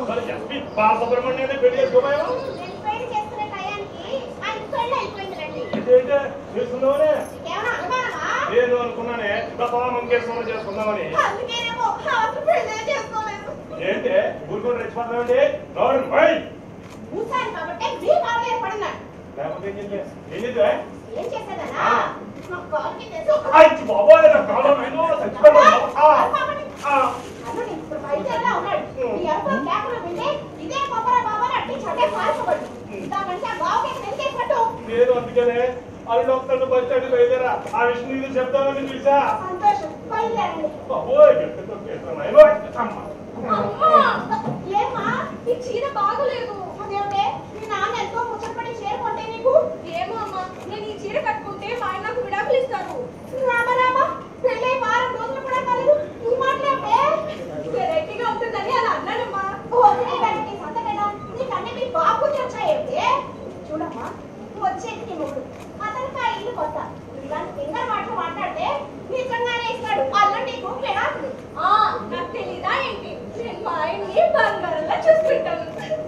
మరి ఎస్పీ బాలసుబ్రహ్మణ్యాన్ని పెళ్లి చేసుకోపోయావా నేను పెళ్లి చేసుకునే టయానికి ఆయన పెళ్లి అయిపోయిందిలండి ఏంటంటే చేసుకుందామని ఏమైనా అనుమానమా నేను అనుకున్నానే గొప్ప మంగేశ్వరం చేసుకుందామని అందుకేనేమో అసలు పెళ్లి చేసుకోలేదు ఏంటి ఊరుకొని రెచ్చిపోతున్నామండి నోరు మై చూశాను కాబట్టి మీ కాలం ఏర్పడినాడు లేకపోతే ఏం చేద్దాం? ఏం చేద్దాం? ఏం చేసేదనా ఆ. నా కాల్కి తెలుసు అయ్యి బాబోయ్ నా కాలం ఏదో చచ్చిపోయాను. ఆ, ఆ. అల్లుడు ఇప్పుడు బయలుదేరేలా ఉన్నాడు ఈ అర్థం కేకలు వింటే ఇదే కొబ్బరి బాబా అట్టి చట్టే పారిపోబడి ఇంతకంటే ఆ బావకి నెంకేసినట్టు నేను అందుకనే అల్లుడు వస్తాడు బస్ స్టాండ్ బయలుదేరా ఆ విషయం నీకు చెప్తామని పిలిచా సంతోషం బయలుదేరండి బాబోయ్ గట్టితో కేసున్నాయి అమ్మా అమ్మా ఏమా ఈ చీర బాగోలేదు అదేమిటే మీ నాన్న ఎంతో ముచ్చటపడి చీర కొంటే నీకు ఏమో అమ్మా నేను ఈ చీర కట్టుకుంటే మా ఆయన నాకు విడాకులు ఇస్తారు రామ రామ పెళ్ళై వారం రోజులు కూడా కాలేదు ఈ మాటలేమిటే వెరైటీగా ఉంటుందని అలా అన్నానమ్మా వదిలే వెరైటీ సంతకైనా నీకు అన్ని మీ బాబు వచ్చాయేమిటే చూడమ్మా నువ్వు వచ్చేది నీ మొగుడు అతనికి ఆ ఇల్లు కొత్త ఇలాంటి కింద మాటలు మాట్లాడితే నిజంగానే ఇస్తాడు అల్లుడు నీకు విడాకులు ఆ నాకు తెలీదా ఏంటి నేను మా ఆయన్ని బంగారంలా చూసుకుంటాను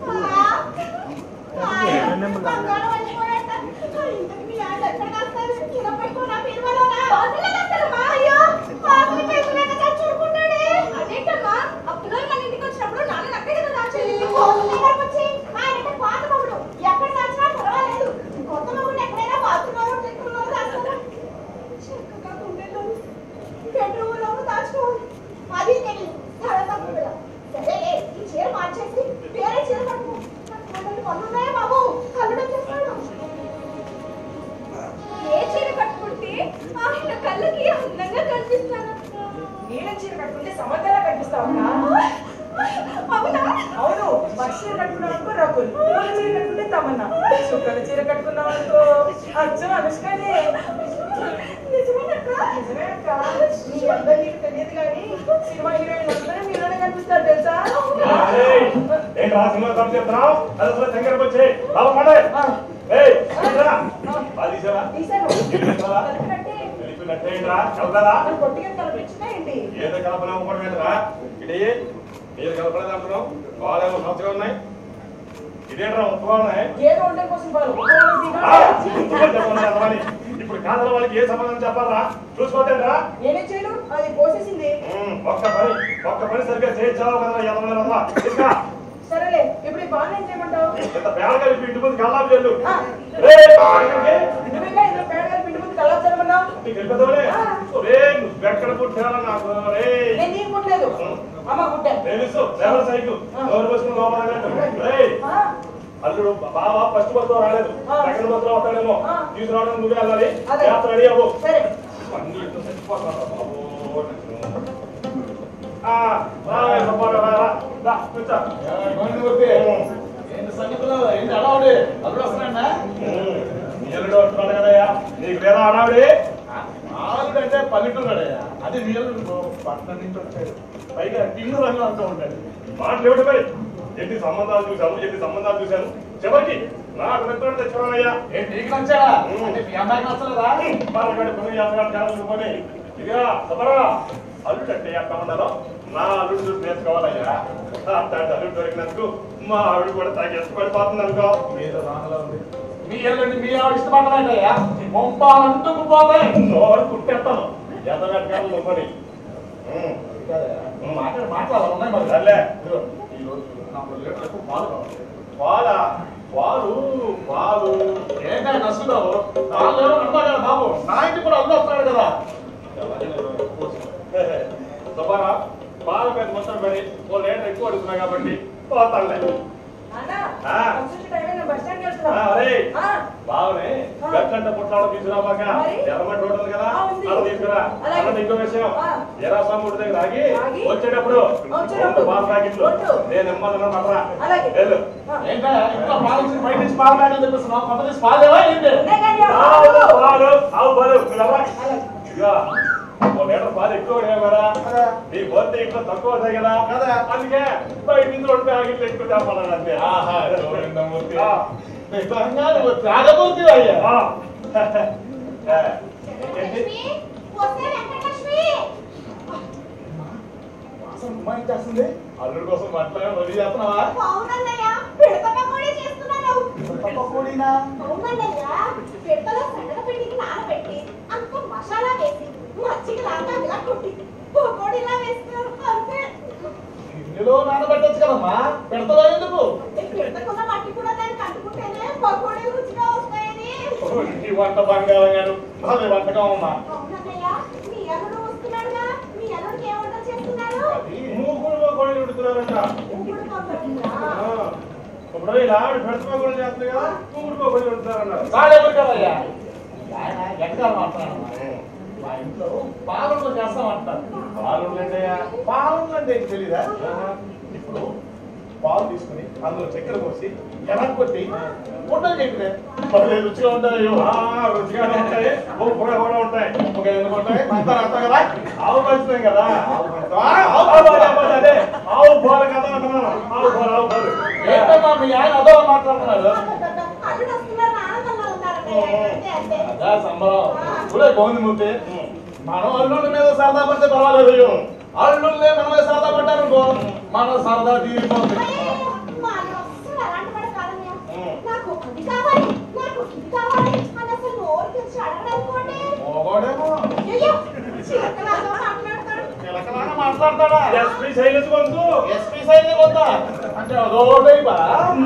బంగారం వెళ్ళిపోయాట ఇంతకు మీ ఆయన ఎక్కడ కాస్తారు కింద పెట్టుకున్నా బీరువాలోనా బాతుల్లో కాస్తారమ్మా అయ్యో బాతులు పెట్టుకున్నాక చూడుకుంటాడే అదేంటమ్మా అప్పుడు మన ఇంటికి వచ్చినప్పుడు నాన్న నక్కే కదా దాచేది వచ్చి ఆయన పాత మొగుడు ఎక్కడ దాచినా పర్వాలేదు కొత్త మొగుడు ఎక్కడైనా బాత్రూంలో తిట్టులో రాస్తారా చక్కగా గుండెల్లో బెడ్రూమ్లో దాచుకోవాలి అది తెలియదు తర్వాత పిల్ల సరేలే ఈ చీర మార్చేసి వేరే చీర కట్టుకో నాకు మొదలు పనులున్నాయా బాబు కళ్ళు వచ్చేస్తాడు ఏ చీర కట్టుకుంటే ఆయన కళ్ళకి అందంగా కనిపిస్తాను నీళ్ళ చీర కట్టుకుంటే సమర్థలా కనిపిస్తావునా అవునా అవును బస్ చీర కట్టుకున్నావు అనుకో రకుల్ పూల చీర కట్టుకుంటే తమన్నా చుక్కల చీర కట్టుకున్నావు అనుకో అచ్చం అనుష్కనే నిజమేనక్క నిజమే అక్క నీ అందరు నీకు తెలియదు కానీ సినిమా హీరోయిన్ అందరూ మీలోనే కనిపిస్తారు తెలుసా ఏయ్, ఏంటి ఆ సినిమా కప్ చెప్తున్నావు అది అసలు శంకర్ వచ్చి లాభపడే ఏయ్ ఏంట్రా? అది తీసావా? తీశాను ఇది తీసావా? కలిపినట్టే వెళ్ళిపోయినట్టే ఏంట్రా? కలపదా? మరి పొట్టిగా కనిపించినా ఏంటి ఏదో కలపనా ఒకటి ఏంట్రా? ఇదే మీరు కలపలేదు అంటున్నావు వాళ్ళేమో సంవత్సరం ఉన్నాయి ఇదేంట్రా ఉత్తగా ఉన్నాయి ఏదో ఉండడం కోసం వాళ్ళు ఆ, ఉత్తగా చెప్పమని అర్థమని. ఇప్పుడు కాదల వాళ్ళకి ఏ సమాధానం చెప్పాలా చూసుకోవద్దేంట్రా నేనేం చేయను అది పోసేసింది ఉమ్, ఒక్క పని ఒక్క పని సరిగ్గా చేయించావు కదా ఎదవలేదు అమ్మా ఇంకా సరేలే ఇప్పుడు ఈ బాగా ఏం చేయమంటావు ఇంత పేడగా ఇప్పుడు ఇంటి ముందు కల్లాపు చెల్లు ఆ. ఏయ్, ఎక్కడికి? నువ్వేగా ఇందులో పేడ కలిపి ఇంటి ముందు కల్లా చదవమన్నావు నీకు వెళ్ళిపోతావులే? ఆ. ఒరే, నువ్వు ఎక్కడ పుట్టావా నాకు రే నేను నీకు పుట్టలేదు అమ్మ పుట్టాను తెలుసు సేవల సైకిల్ ఎవరు వస్తున్న లోపల రేయ్ ఆ, అల్లుడు బావ ఫస్ట్ బస్సులో రాలేదు ఆ. సెకండ్ బస్సులో వస్తాడేమో ఆ. తీసుకురావడం నువ్వే వెళ్ళాలి అదే. జాగ్రత్త రెడీ అవ్వు సరే అన్ని ఇట్లా చచ్చిపోతున్నారా బాబు? ఆ, రా, సుబ్బారావు, రా, రా. రా, కూర్చో. ఏంటి సంగతులు ఏంటి అడవుడి అల్లుడు వస్తున్నాడా ఉమ్, నీ అల్లుడు వస్తున్నాడు కదయ్యా నీకు లేదా అడావిడి ఆలుడు అంటే పల్లెటూరు అడయ్యా అది మీ అల్లుడు పట్టణం నుంచి వచ్చాడు పైగా టిన్ను రంగు అంటూ ఉంటాడు మాటలు ఏమిటి మరి ఎన్ని సంబంధాలు చూశాను ఎన్ని సంబంధాలు చూశాను చివరికి నాకు నచ్చిన తెచ్చుకోనయ్యా ఏంటి నీకు నచ్చాడా అంటే మీ అమ్మాయికి నచ్చలేదా పాలకాడి పని యాత్ర ఛానల్ పని ఇదిగా సబరా అల్లుడు అంటే ఎట్లా ఉండాలో నా అల్లుడు చూసి నేర్చుకోవాలయ్యా అట్లాంటి అల్లుడు దొరికినందుకు మా ఆవిడ కూడా తగ్గ ఇష్టపడిపోతుంది అనుకో మీద రాంగలా ఉంది మీ అల్లుడిని మీ ఆవిడ ఇష్టపడమేటయ్యా మొంప అంటుకు పోతాయి నోరు కుట్టేస్తాను ఎంత పెట్టగలను పని ఉమ్, మాట్లాడి మాట్లాడాలి ఉన్నాయి మరి సర్లే. ఇదిగో, ఈ రోజు నాలుగు లీటర్లకు పాలు కావాలి పాల పాలు పాలు ఏంటంటే నచ్చుతావు వాళ్ళు ఎవరో నమ్మాలి కదా బాబు నా ఇంటికి కూడా అల్లు వస్తున్నాడు కదా సబరా పాల మీద మొత్తం పడి ఓ లీటర్ ఎక్కువ అడుగుతున్నా కాబట్టి పోతానులే అన్నా ఆ. వచ్చే టైం నేను బస్ స్టాండ్కి ఆ, వెళ్తున్నా ఒరేయ్, ఆ, బావనే ఆ. గట్లంట పుట్టాడు తీసుకురాబాక మరి? ఎర్రమట్టి రోడ్డు ఉంది కదా ఆ, ఉంది. అలా తీసుకురా అలాగే. అన్నది ఇంకో విషయం ఆ. ఎర్రస్వామి దగ్గర ఆగి ఆగి? వచ్చేటప్పుడు వచ్చేటప్పుడు. రెండు పాల ప్యాకెట్లు వద్దు. నేను ఇమ్మన్నా పడరా అలాగే. వెళ్ళు ఆ. ఏంటో ఇంట్లో పాలు ఇచ్చి బయట నుంచి పాలు ప్యాకెట్ తెప్పిస్తున్నావు కొంత తీసి పాలేవా ఏంటి ఉన్నాయి కానీ ఆ ఆవు పాలు. పాలు ఆవు పాలు పిల్లవా అలాగే. ఇదిగో, ఓ లీటర్ పాలు ఎక్కువ ఉన్నాయి కదా కదా. నీ పోతే ఇంట్లో తక్కువ అవుతాయి కదా కదా. అందుకే బయట నుంచి రెండు ప్యాకెట్లు ఎక్కువ తేపడాలి అంతే ఆహా, గోవిందమూర్తి. ఆ. నిజంగా నువ్వు త్యాగమూర్తి అయ్యా ఆ. ఏ, ఏంటి? వెంకటలక్ష్మి వస్తే వెంకటలక్ష్మి వాసన అమ్మాయి వచ్చేస్తుంది అల్లుడి కోసం బట్టలు రెడీ చేస్తున్నావా అవునన్నయ్య పిడత పకోడీ చేస్తున్నాను పకోడీనా అవునన్నయ్య పిడతలో సన్నగ పిండికి నానబెట్టి అంత మసాలా వేసి మజ్జిగ లాగా ఇలా కొట్టి పకోడీలా వేస్తున్నారు అంతే ఇందులో నానబెట్టచ్చు కదమ్మా పెడతావా ఎందుకు పిడతకున్న మట్టి కూడా దానికి అంటుకుంటేనే పకోడీ రుచిగా వస్తాయని ఈ వంట బంగారం గారు భలే వంటకం అమ్మా అవునన్నయ్య మీ అల్లుడు వస్తున్నాడుగా మీ అల్లుడికి ఏ వంట చేస్తున్నారు అది మూకుడు కోడి ఉడుతున్నారంట ఇప్పుడు పకోడీలా? ఇప్పుడు ఇలా ఆవిడ పెడతా కూడా చేస్తుంది కదా మూకుడు కోడి ఉడుతున్నారన్నారు వాడెవరు కదయ్యా ఆయన ఎక్కడాలు మాట్లాడారు మా ఇంట్లో పాలనలో చేస్తామంటారు పాలుండయ్యా పాలన అంటే ఏంటి తెలీదా ఇప్పుడు పాలు తీసుకుని అందులో చక్కెర పోసి ఎలా కొట్టి ఉండలు చెప్పితే భలే రుచిగా ఉంటాయో రుచిగానే ఉంటాయి ఉప్పుగా కూడా ఉంటాయి ఉప్పుగా ఎందుకు ఉంటాయి అంతా అర్థం కదా ఆవు పంచుతాం కదా ఆవు పంచుతావా? ఆవు పాలు, ఆవు పాలు, అదే ఆవు పాలు కదా అంటున్నాను ఆవు పాలు ఆవు పాలు ఏంటమ్మా మీ ఆయన అదో మాట్లాడుతున్నారు అల్లుడు వస్తున్నారు ఆనందంగా ఉన్నారన్నయ్య అంతే అంతే అదా సంబరం ఇప్పుడే గోవిందమూర్తి మనం అల్లుళ్ళ మీద సరదా పడితే పర్వాలేదు అల్లుళ్ళే మన మీద సరదా పడ్డారనుకో మన సరదా తీరిపోతుంది అయ్యయ్యో, మా అన్న అస్సలు అలాంటి వాడు కాదన్నయ్య. నాకు అది కావాలి నాకు ఇది కావాలి అని అసలు నోరు తెరిచి అడగడనుకోండి మోగోడేమో అయ్యయ్యో, చిలకలాగా మాట్లాడతాడు చిలకలాగా మాట్లాడతాడా ఎస్పీ శైలజ్ గొంతు ఎస్పీ సైన్ కొందా అంటే అదో టైపా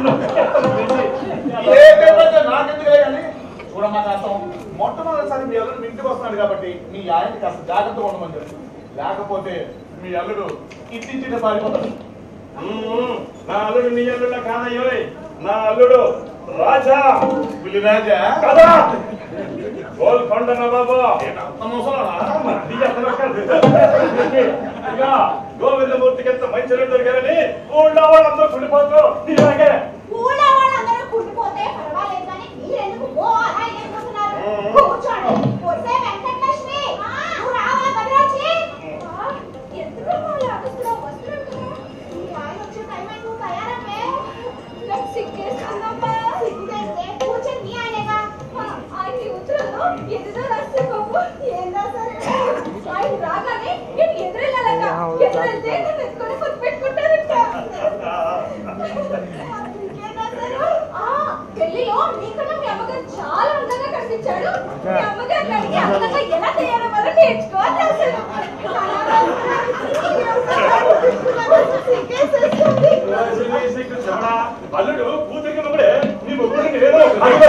ఏ టైప్ అయితే నాకెందుకులే కానీ చూడమ్మా కాస్త మొట్టమొదటిసారి మీ అల్లుడు మీ ఇంటికి వస్తున్నాడు కాబట్టి మీ ఆయనకి కాస్త జాగ్రత్తగా ఉండమని చెప్పు లేకపోతే మీ అల్లుడు ఇట్టించిన పారిపోతాడు మ్మ్. నా అల్లుడు నీ అల్లుడు కాదయ్యోయ్ నా అల్లుడు రాజా పులిరాజా కదా గోల్కొండ నవాబు అంత ముసలాడా? అది అతను కాదు. ఇక గోవిందమూర్తికి ఎంత మంచి రెండు దొరికారని ఊళ్ళో వాళ్ళందరూ కుడిపోతూ ఇలాగే ఊళ్ళో వాళ్ళందరూ కుళ్ళిపోతే పర్వాలేదు కానీ మీరెందుకు ఓ అలా ఎదుగుతున్నారు కూర్చోండి వస్తే వెంకటలక్ష్మి నువ్వు రావాలా భద్రాచి ఎందుకు వాళ్ళు అడుగుతున్నా వస్తున్నట్టు మీ ఆయన వచ్చే టైం అయింది నువ్వు తయారమ్మే నాకు సిగ్గేస్తుందమ్మా సిగ్గేస్తే కూర్చొని మీ ఆయనేగా ఆయన ఈ ఉత్తరంలో ఎదురు రాస్తే బాబు ఏం రాశారు ఆయన రాగానే నేను ఎదురెళ్ళాలట ఎదురెళ్తే నన్ను ఎత్తుకొని పొత్తు పెట్టుకుంటారట ఆ, పెళ్లిలో నీకన్నా మీ అమ్మగారు చాలా అందంగా కనిపించాడు మీ అమ్మగారిని అడిగి అందంగా ఎలా తయారవ్వాలో నేర్చుకోవాలి అసలు సిగ్గేసేస్తుంది. చెప్పడా అల్లుడు కూతురికి మొగుడే నీ మొగ్గుడికి ఏదో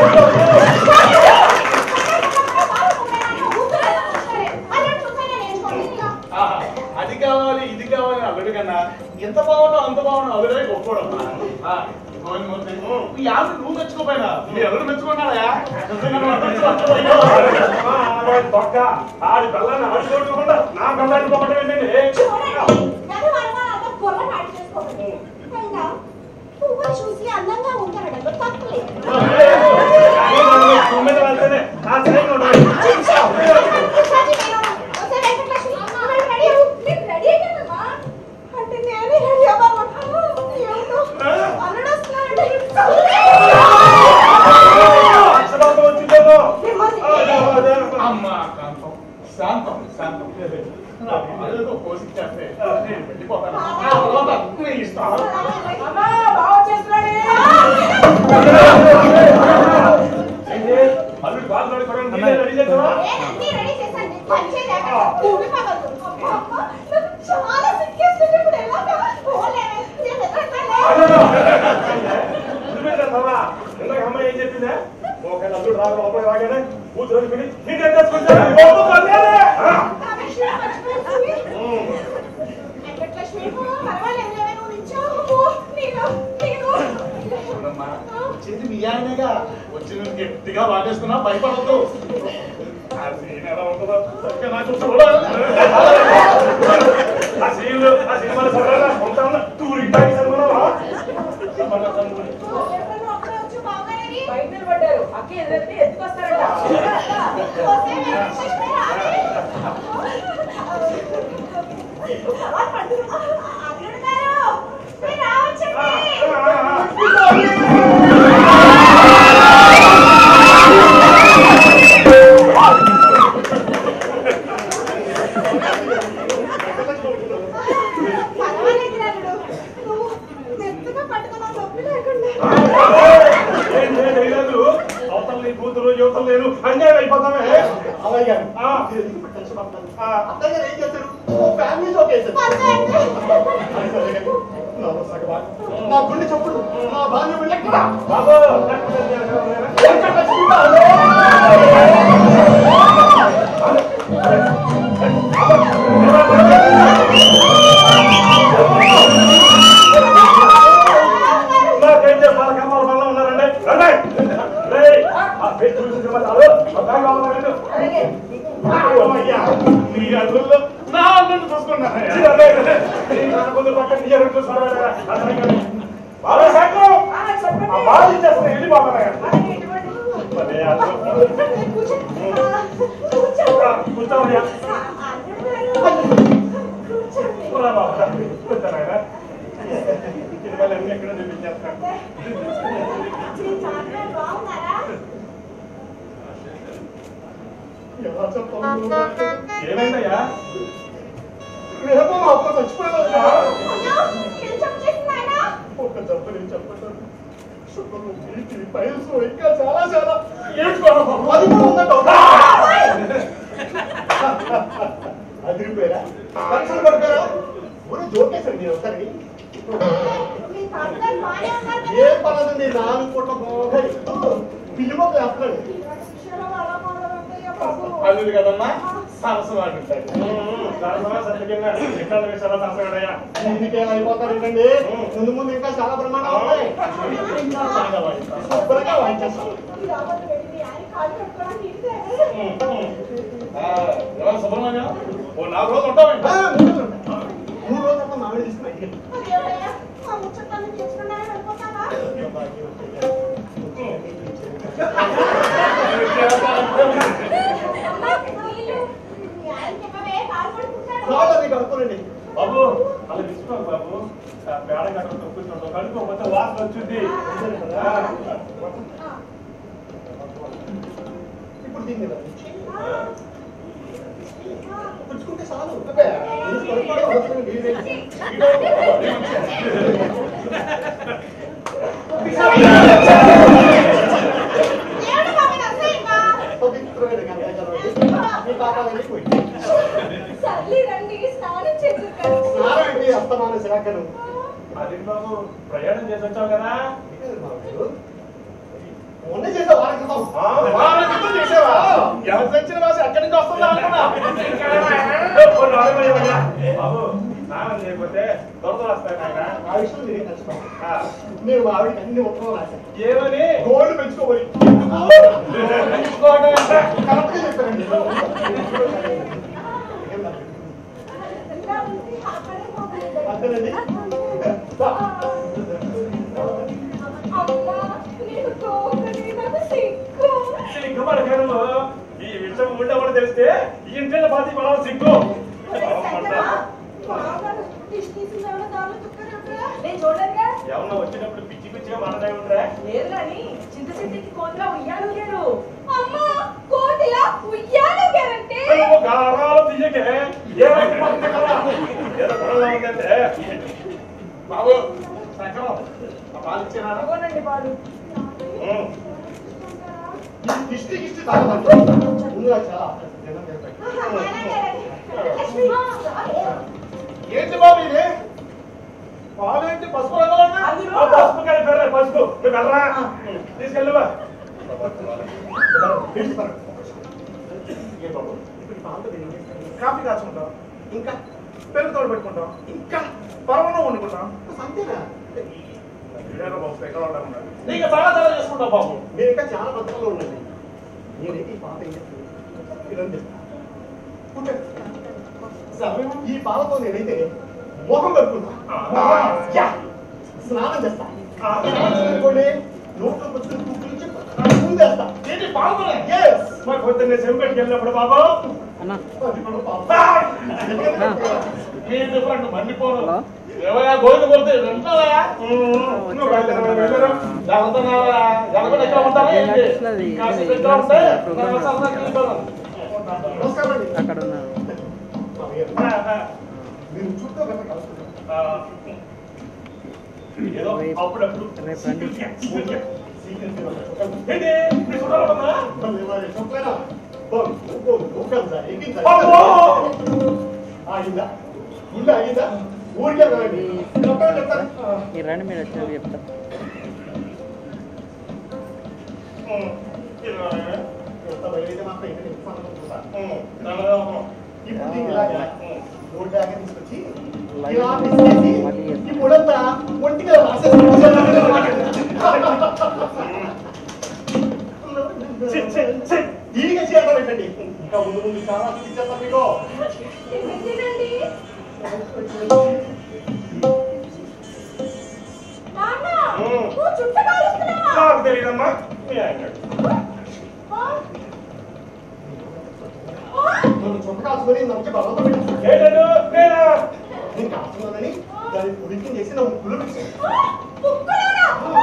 అల్లుడు చూసానే నేర్చుకోండి ఆహా, అది కావాలి ఇది కావాలి అల్లుడు కన్నా ఎంత బాగున్నావు అంత బాగున్నావు అల్లుడే గొప్పోడమ్మా ఆ, గోవిందమూర్తి, ఈ ఆవిడ నువ్వు మెచ్చుకోపోయినా మీ అల్లుడు మెచ్చుకున్నాడా నిజంగా నువ్వు మెచ్చుకోకపోయినావు. తొక్క ఆడి పిల్లని ఆడుకోకుండా నా పిల్లని పొగటం ఏంటండి చూడండి నన్ను వరమాలంతా బుర్ర పాడు చేసుకోకండి అయినా పువ్వు చూసి అందంగా ఉంటాడట తప్పలేదు మీద వెళ్తేనే ఆ సైన్ ఉండాలి అంటే నేనే రెడీ అవ్వమంటాను అల్లుడు వస్తున్నాడంటే అక్షరాలు వచ్చిందేమో అమ్మా కాంతం శాంతం శాంతం అదేదో పోషించేస్తే నేను వెళ్ళిపోతాను ఆ, తర్వాత నీ ఇష్టం అమ్మా బాగా చేస్తున్నాడే ఏంటి? అల్లుడు బాగా నడుకోవడం నీళ్ళే రెడీ చేస్తావా నేనన్నీ రెడీ చేశాను పంచేదాకా ఊడిపోవద్దు అబ్బా, నాకు చాలా సిగ్గేస్తుంది ఇప్పుడు ఎలాగా పోలేవే నేను ఎదురుతానే నువ్వేంటమ్మా ఇందాక అమ్మాయి ఏం చెప్పిందా ఒక అల్లుడు రాక లోపలికి రాగానే కూతురు అనుకుని నీకేం తెచ్చుకుంటాను కమిషనర్ మర్చిపోయాను. వెంకటలక్ష్మి, పర్వాలేదు లేవే, నువ్వు నిల్చో. నేను నేను చూడమ్మా వచ్చింది మీ ఆయనగా వచ్చింది గట్టిగా వాటేస్తున్నా భయపడద్దు ఆ సీన్ ఎలా ఉంటుందో సరిగ్గా నాకు చూడాలి ఆ సీన్లు ఆ సినిమాలు సరదాగా ఉంటాను టూరింగ్ టాకీ సినిమాలో ఎప్పుడన్నా ఒక్కడే వచ్చి బావగారేరి? బయట నిలబడ్డారు అక్క ఎదురెత్తి ఎత్తుకొస్తారట వస్తే వెంకటలక్ష్మి రాదే. అలా పట్టు. అల్లుడు గారు, మీరు రావచ్చండి. పర్వాలేదు అన్యాయం అయిపోతామే అలాగే గారు. ఆ. మీరు ఎందుకు ఇప్పుడు టెన్షన్ పడతారు? ఆ. అత్తయ్య గారు ఏం చేశారు ఓ ఫ్యామిలీ షోక్ వేశారు నా సగభాగం. నా గుండె చప్పుడు నా బాల్యం ఎక్కడ బాబు ఎక్కడ చచ్చిపోతాను? నాకైతే పలకమ్మాల వల్ల ఉన్నారండి రండి రేయ్, ఆ ఫేస్ చూసి చెప్పాలి ఆ బ్యాగ్ కావాలి రండి. అయ్యా, మీ అల్లుళ్ళు నా అల్లుళ్ళు చూసుకున్నారు ఛీ, రండి, రండి. ఈ నా ముందు పక్కన ఈ ఎరుపు చూసుకోవాలి రా. అర్థం కాదు. బాబు సాకు ఆ, చెప్పండి. ఆ బాగా ఇచ్చేస్తాను వెళ్ళి బాబా అలాగే ఇటువంటి. మరి అసలు ఆ, కూర్చోవయ్యా కూరా బాబు రా. కూర్చోనాయనా. సినిమాలు అన్నీ ఎక్కడ చూపించేస్తాను ఎలా చెప్పాలి ఏమైందయ్యా రేపు మా అక్క చచ్చిపోయారు ఒక జబ్బు నేను చెప్పండి షుగర్ బీపీ పైల్స్ ఇంకా చాలా చాలా ఏడ్చుకోవడం అది కూడా ఉందంట అదిరిపోయారా లక్షలు పడిపోయారా ఊరు జోకేశారు మీరు ఒకసారి ఏ పనదండి నాలుగు కోట్ల మోహరి పిలువ వేస్తున్నాడు అల్లుడు కదమ్మా సరస్సు వాడుంటాడు దీనికేమైపోతారు ఏంటండి ముందు ముందు ఇంకా చాలా బ్రహ్మాండం ఉన్నాయి ఇంకా బాగా వాయిస్తాం. శుభ్రంగా వాయించేస్తాం సుబ్రహ్మణ్యం ఓ నాలుగు రోజులు ఉంటామండి ఆ, మూడు రోజులు ఉంటాయి. మూడు రోజులు తర్వాత మామిడి తీసుకుని బయటికి వెళ్ళి. కాదు అది కడుక్కోనండి బాబు అలా తీసుకోండి బాబు ఆ పేడ కట్ట తొక్కుతుంటాం కడుక్కోకపోతే వాసన వచ్చింది ఇప్పుడు దీన్ని ఇలా పుచ్చుకుంటే చాలు అబ్బే, ఇది కడుక్కోవడం అవసరం లేదు. పవిత్రమైన గంగా జలం ఇది. మీ పాపాలన్నీ పోయి సర్లే రండి స్నానం చేసి స్నానం ఏంటి అస్తమాన శాఖను అది బాబు ప్రయాణం చేసి వచ్చావు కదా మొన్న చేసా వారం క్రితం ఆ, వారం క్రితం చేసావా ఎవరు తెచ్చిన వాసి అక్కడి నుంచి వస్తుందా అనుకున్నా ఓ నాలుగు అయ్యా. బాబు స్నానం చేయకపోతే దొరద వస్తాయి నాయన ఆ విషయం మీరే తెలుసుకోవాలి నేను మా ఆవిడకి అన్ని ఉత్తరం రాశాను ఏమని గోల్డ్ పెంచుకోమని కరెక్ట్ గా చెప్పారండి అంతేనండి అమ్మా నేను తోకని నాకు సిగ్గు సిగ్గుపడకను ఈ విషయం ఉండవని తెలిస్తే ఈ ఇంటిలో పాతి పడవ సిగ్గు నేను చూడలేదుగా ఎవరన్నా వచ్చినప్పుడు పిచ్చి పిచ్చిగా మాట్లాడే ఉంటారా లేదు కానీ చింత చెట్టుకి కోతులా ఉయ్యాలు లేడు అమ్మా కోటిలా ఉయ్యాలు గ్యారంటీ నువ్వు గారాలు తీయకే ఏమైపోతుంది కదా ఏదో గొడవగా ఉందంటే బాబు సకరం ఆ పాలు ఇచ్చారా అగోనండి పాలు ఉం. కిష్టి కిష్టి తాగమంటే ముందుగా చాలా జనం చెప్పాయి. ఏంటి బాబు ఇది పాలేంటి పసుపు రంగులో ఉన్నాయి? అందులో ఆ పసుపు కలిపారు పసుపు నువ్వు వెళ్ళరా తీసుకెళ్ళువా తీస్తారు. ఏ బాబు ఇప్పుడు ఈ పాలతో ఏం చేస్తారు? కాఫీ కాచుకుంటాం ఇంకా పెరుగు తోడు పెట్టుకుంటాం ఇంకా పరమన్నం వండుకుంటాం అంతేనా ఇదేదో బాబు ఎక్కడ ఉండాలన్నారు నీకు బాగా తయారు చేసుకుంటాం బాబు మీరు ఇంకా చాలా పద్ధతుల్లో ఉండండి నేనైతే ఈ పాత ఏం చెప్తాను ఇదని చెప్తా కూర్చోండి. సరే, ఈ పాలతో నేనైతే మోహం కట్టుకుంటా యా. స్నానం చేస్తా స్నానం చేసుకోండి నోట్లో పుచ్చుకుని కుక్కలు చెప్పి ముందేస్తా ఏంటి పాల్గొనే ఎస్ మరి పొద్దున్నే చెంపెట్టుకు వెళ్ళినప్పుడు బాబు అది కూడా పాపం. మీ డిఫరెంట్ మండిపోను ఏవయ్యా గోవింద కొడితే వింటావా నువ్వు బయలుదేరవా, బయలుదేరు. జరుగుతున్నావా జరగకుండా ఎక్కడ ఉంటావా ఏంటి కాస్త ఎక్కడ ఉంటే నమస్కారం అండి అక్కడ ఉన్నారు ఆ, ఆ, మీరు చుట్టూ కనుక కలుసుకుంటారు ఆ. ఏదో అప్పుడప్పుడు రేపు రండి. ఏంటి నీ చుట్టాలు ఉందా? అమ్మో! ఆగిందా గుండె ఆగిందా ఊరికే కదండి డాక్టర్ చెప్తారు ఈ రండి మీరు వచ్చారు చెప్తా ఉమ్, ఇరవై. ఎంత బయలుదేరితే మాత్రం ఇంకా నేను ఫోన్ అనుకుంటా. ఉమ్, నల్లగా ఉన్నాం. ఇప్పుడు దీన్ని ఇలాగా ఉమ్. రోడ్ దాకా తీసుకొచ్చి ఇలా తీసుకెళ్ళి ఈ పొడంతా ఒంటిగా చి, చి, చి. ఈగ చేయాలి పెట్టండి ఇంకా ముందు ముందు చాలా చూపించేస్తాం మీకు ఏంటండి నాన్న ఉమ్. నువ్వు చుట్టూ కాలుస్తున్నావా నాకు తెలియదమ్మా మీ ఆయన ఆ? ఆ? నన్ను చుట్ట కాల్చుకొని నమ్మకి బలవంతం పెట్టేస్తాను ఏంటండు నేనా నేను కాల్చున్నానని దాన్ని ఉడికి చేసి నా ముక్కులు ఆ? కుక్కలారా?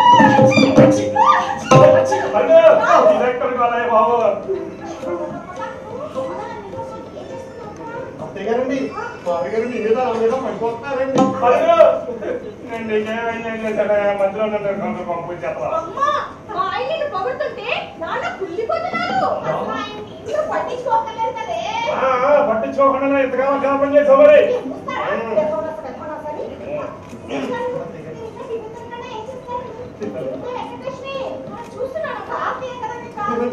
పండు ఇది ఎక్కడికి వెళ్ళాయి బాబు అత్తయ్య గారండి మా గారు మీ మీద నా మీద పడిపోతున్నారండి పండు నేను నీకేమైంది ఏం చేశాడా మధ్యలో నన్ను కొంత పంపించేస్తా అమ్మా, మా ఆయన నిన్ను పొగుడుతుంటే నాన్న కుళ్ళిపోతున్నారు. అసలు ఆయన ఇంట్లో పట్టించుకోకర్లేదు కదే. పట్టించుకోకుండా ఇంతకాలం కాపం చేసావు మరి చూస్తారా? పెద్దోళ్ళ పెద్దోళ్ళ అని. ఇంకా టిఫిన్ తినకుండా ఏం చేస్తారు? ఇంకా వెంకటేష్ని, ఆ, చూస్తున్నాను ఒక ఆర్తీయ కదా నీకు.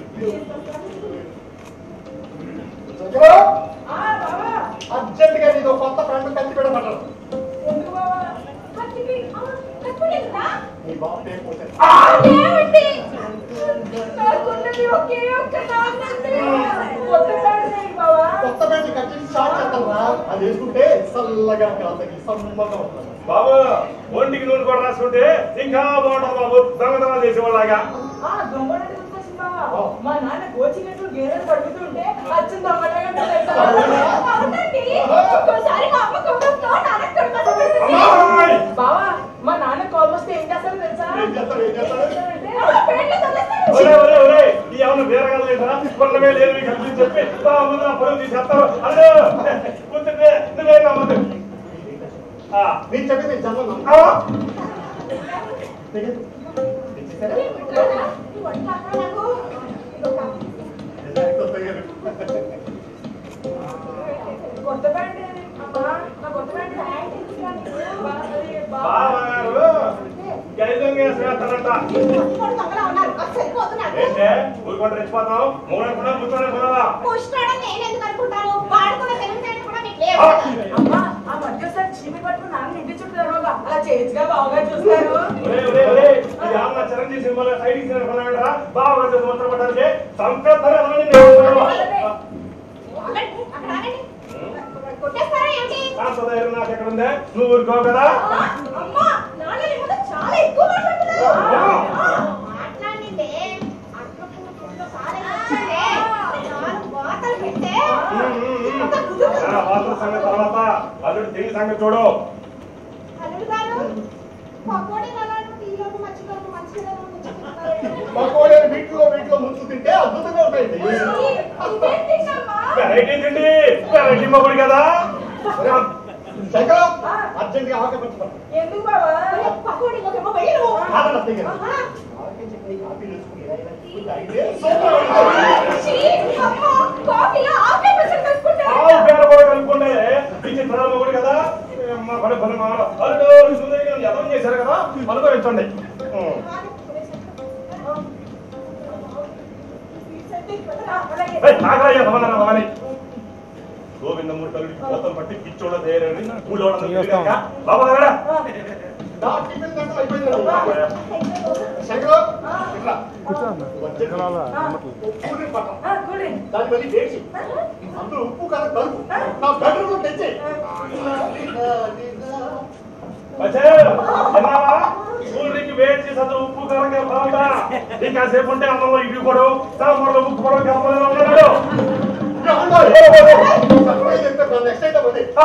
చక్కరా ఆ, బావా అర్జెంట్ గా నీకు కొత్త ఫ్రెండ్ కలిసి పెడమంటారు ఎందుకు బావా కత్తిపి, ఆ, కత్తిపీడిందా? నీ బాబు పేరు పోతే ఆ, ఏమిటి? నాకున్నది ఒకే ఒక్క నాన్నండి. కొత్త ప్యాంట్ ఏంటి బావా కొత్త ఫ్రెండ్ కట్టి స్టార్ట్ చేస్తాను రా అది వేసుకుంటే చల్లగా కాళ్ళకి సమ్మగా ఉంటుంది బాబు ఒంటికి నూనె కూడా రాసుకుంటే ఇంకా బాగుంటుంది బాబు దొంగతనం చేసేవాళ్ళగా ఆ దొంగడు గుర్తొచ్చింది బావా మా నాన్న కోచినట్టు గేదెలు పడుతుంటే అచ్చం దొంగటగా తెలుసా అవునండి. ఒక్కోసారి మా అమ్మ కోపంతో నాన్నకు కడుపు పెడుతుంది. అమ్మాయి! బావా మా నాన్న కోపం వస్తే ఏం చేస్తారో తెలుసా ఏం చేస్తాడు ఏం చేస్తాడు అంటే పెళ్ళి తొలగిస్తాడు. ఒరే, ఒరే, ఒరే, ఈ ఏమన్నా బీరగాలేదా? కొన్నమే లేనివి కలిసి చెప్పి తా ముందు నా పొలం తీసేస్తారు. అదే, కూర్చుంటే నువ్వే నమ్మదు. ఆ, నేను చెప్పి నేను చదవను ఆ, తెచ్చేసారా? ఈ వంట అక్కడ నాకు ఇదొక కొత్త గారు. కొత్త ప్యాంట్ ఏది? అమ్మా నా కొత్త ప్యాంట్ ప్యాంట్ ఎందుకురా నీకు? బా- అది బా- బావగారు గైదంగా వేసేస్తారంట. కొట్టుకొని దొంగలా ఉన్నారు. అది సరిపోతున్నారు. ఏంటే ఊరుకుంటే రెచ్చిపోతావు మూడు అనుకున్నా కూర్చొని అనుకున్నావా పుష్టాడని నేను ఎందుకు అనుకుంటాను వాడుకున్న తెలివితేటలు కూడా మీకు లేవు ఆ. అమ్మా ఆ మధ్య ఒకసారి చీమి పట్టుకుని నాన్న ఇంటి చుట్టూ తిరగగా అలా చేతిగా బాగా చూస్తారు ఒరే, ఒరే, ఒరే, ఇది ఏమన్నా చిరంజీవి సినిమాలో సైడ్ ఇచ్చిన అనుకున్నాడా బాగా ముద్ర పడ్డానికి సంపేస్తారు ఎవరని నేను అనుకున్నావా? ఆగండి, అక్కడ ఆగండి. కొట్టేస్తారా ఏంటి కాస్త ధైర్యం నాకు ఎక్కడ ఉందే నువ్వు ఊరుకోవు కదా ఆ, అమ్మా నాన్న నీ ముందు చాలా ఎక్కువ మాట్లాడుతున్నారు ఆ. ఆ, మాట్లాడిందే అట్ల పూర్తిలో కాలేజీ నాలుగు వాతలు పెట్టే ఇంత కుదురు. ఆ, వార్తల సంగతి తర్వాత అల్లుడు తిండి సంగతి చూడు అల్లుడు గారు పకోడీ అలాంటి టీలోకి మర్చిపోయి మంచిగా ముంచుకుంటున్నారు పకోడీ వీటిలో వీటిలో ముందు తింటే అద్భుతంగా ఉంటాయండి ఇదేం తిన్నమ్మా వెరైటీ తిండి వెరైటీ మొగుడు కదా శంకరం అర్జెంట్ గా ఆవకాయ పట్టుకోండి ఎందుకు బావా పకోడీలోకేమో వెయ్యరు కాదండి అత్తయ్య గారు ఆహా. ఆవకాయ చట్నీ కాఫీలు వేసుకుని ఇలా ఇలా తీసుకుని తాగితే సూపర్ ఉంటుంది. ఛీ, అమ్మా, కాఫీలో ఆవకాయ పచ్చడి కలుపుకుంటారా? ఆవు పేర కూడా కలుపుకుంటే ఈ చిత్రాల మొగుడు కదా మా పని పని మా అల్లుడు సుందరి యథం చేశారు కదా అనుభవించండి ఉం. ఏయ్, నాగరా యథమన్నారా వాని? గోవిందమూర్తి అల్లుడికి కోతం పట్టి పిచ్చోళ్ళ తయారండి ఊళ్ళో వాళ్ళందరూ తిరిగాక, బాబు దగ్గర నా టిఫిన్ గంటలు అయిపోయిందండి శంకరం ఇట్లా వచ్చేది. ఉప్పు నీళ్ళు పట్టం. ఆ, కూడి దాన్ని మళ్ళీ వేసి అందులో ఉప్పు కాదు కలుపు నా బెడ్రూమ్ లో తెచ్చి వచ్చే విన్నావా కూల్ డ్రింక్ వేడి చేసి అందులో ఉప్పు కారంగా బాగుందా ఇంకా సేపు ఉంటే అన్నంలో ఇవి కూడా సాంబార్లో ఉప్పు కూడా కలపలేదు ఉన్నాడు నెక్స్ట్ అయితే పోతే ఆ?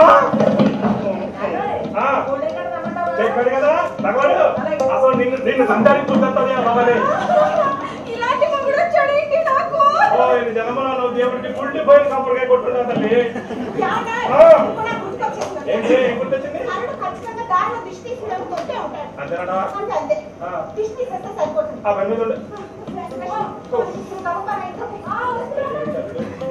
ఆ, కూడి ఎక్కడ రమ్మంటావా? చెప్పాడు కదా భగవాడు అసలు నిన్ను నిన్ను సంతానికి కూర్చుంటుంది భగవాని ఇలాంటి మొగుడు వచ్చాడు ఏంటి నాకు ఓ ఇది జన్మలో నువ్వు దేవుడికి గుండి పోయిన కంపడికాయ కొట్టున్నా తల్లి యానా, ఆ. ఇప్పుడు నాకు గుర్తొచ్చేసింది. ఏంటి ఏం గుర్తొచ్చింది అల్లుడు ఖచ్చితంగా దారిలో దిష్టి తీసుకుని కొట్టే ఉంటాడు అంతేనటా అంతే అంతే ఆ. దిష్టి తీసేస్తే సరిపోతుంది ఆ బండి మీద ఉండు. ఆ, వస్తున్నాను.